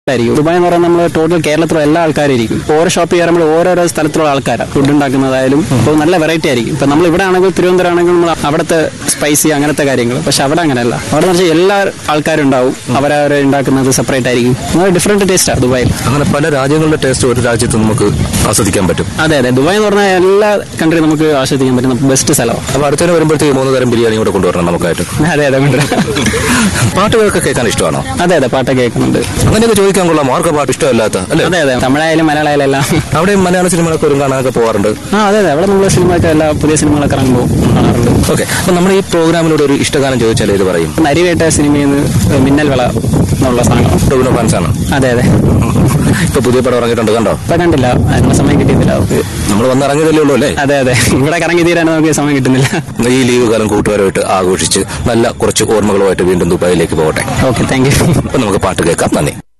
ആയിരിക്കും ദുബായ് എന്ന് പറയുന്നത് നമ്മൾ ടോട്ടൽ കേരളത്തിലുള്ള എല്ലാ ആൾക്കാരും ഇരിക്കും ഓരോ ഷോപ്പ് കയറുമ്പോൾ ഓരോരോ സ്ഥലത്തുള്ള ആൾക്കാരാണ് ഫുഡ് ഉണ്ടാക്കുന്നതായാലും അപ്പോൾ നല്ല വെറൈറ്റി ആയിരിക്കും ഇപ്പൊ നമ്മൾ ഇവിടെ ആണെങ്കിൽ തിരുവനന്തപുരം ആണെങ്കിൽ നമ്മൾ അവിടുത്തെ സ്പൈസി അങ്ങനത്തെ കാര്യങ്ങൾ പക്ഷെ അവിടെ അങ്ങനെയല്ല അവിടെ എന്ന് വെച്ചാൽ എല്ലാ ആൾക്കാരും ഉണ്ടാവും അവരവരെ ഉണ്ടാക്കുന്നത് സെപ്പറേറ്റ് ആയിരിക്കും ഡിഫറെന്റ് ടേസ്റ്റാണ് ദുബായിൽ അങ്ങനെ പല രാജ്യങ്ങളുടെ ടേസ്റ്റ് ഒരു രാജ്യത്ത് നമുക്ക് ആസ്വദിക്കാൻ പറ്റും അതെ അതെ ദുബായ് എന്ന് പറഞ്ഞാൽ എല്ലാ കൺട്രി നമുക്ക് ആസ്വദിക്കാൻ പറ്റുന്ന ബെസ്റ്റ് സ്ഥലമാണ് അപ്പൊ അടുത്തതിന് വരുമ്പോഴത്തേക്ക് മൂന്ന് തരം ബിരിയാണി കൂടെ കൊണ്ടുവരണം നമുക്കായിട്ട് അതെ അതെ കൊണ്ടുവരാം. പാട്ടുകളൊക്കെ കേൾക്കാൻ ഇഷ്ടമാണോ അതെ അതെ പാട്ടൊക്കെ കേൾക്കുന്നുണ്ട് അങ്ങനെയൊക്കെ ചോദിക്കാൻ കൊള്ളാം ആർക്കാ പാട്ട് ഇഷ്ടമല്ലാത്ത അല്ലേ അതെ അതെ തമിഴായാലും മലയാളമായാലും എല്ലാം അവിടെയും മലയാള സിനിമകളൊക്കെ വരും കാണാനൊക്കെ പോകാറുണ്ട് ആ അതെ അതെ അവിടെ നമ്മൾ സിനിമയൊക്കെ എല്ലാ പുതിയ സിനിമകളൊക്കെ ഇറങ്ങുമ്പോൾ കാണാറുണ്ട് ഓക്കെ അപ്പൊ നമ്മുടെ ഈ പ്രോഗ്രാമിലൂടെ ഒരു ഇഷ്ടഗാനം ചോദിച്ചാൽ ഇത് പറയും നരിവേട്ട സിനിമയിൽ നിന്ന് മിന്നൽ വിള എന്നുള്ള സാധനം ടൊവിനോ ഫാൻസ് ആണ് അതെ അതെ ഇപ്പൊ പുതിയ പടം ഇറങ്ങിയിട്ടുണ്ട് കണ്ടോ ഇപ്പൊ കണ്ടില്ല അതിനുള്ള സമയം കിട്ടിയിട്ടില്ല നമുക്ക് നമ്മൾ വന്നിറങ്ങിയതല്ലേ ഉള്ളൂ അല്ലേ അതെ അതെ ഇവിടെ കറങ്ങി തീരാൻ നമുക്ക് സമയം കിട്ടുന്നില്ല ഈ ലീവ് കാലം കൂട്ടുകാരുമായിട്ട് ആഘോഷിച്ച് നല്ല കുറച്ച് ഓർമ്മകളുമായിട്ട് വീണ്ടും ദുബായിലേക്ക് പോകട്ടെ ഓക്കെ താങ്ക് യു അപ്പൊ നമുക്ക് പാട്ട് കേൾക്കാം നന്ദി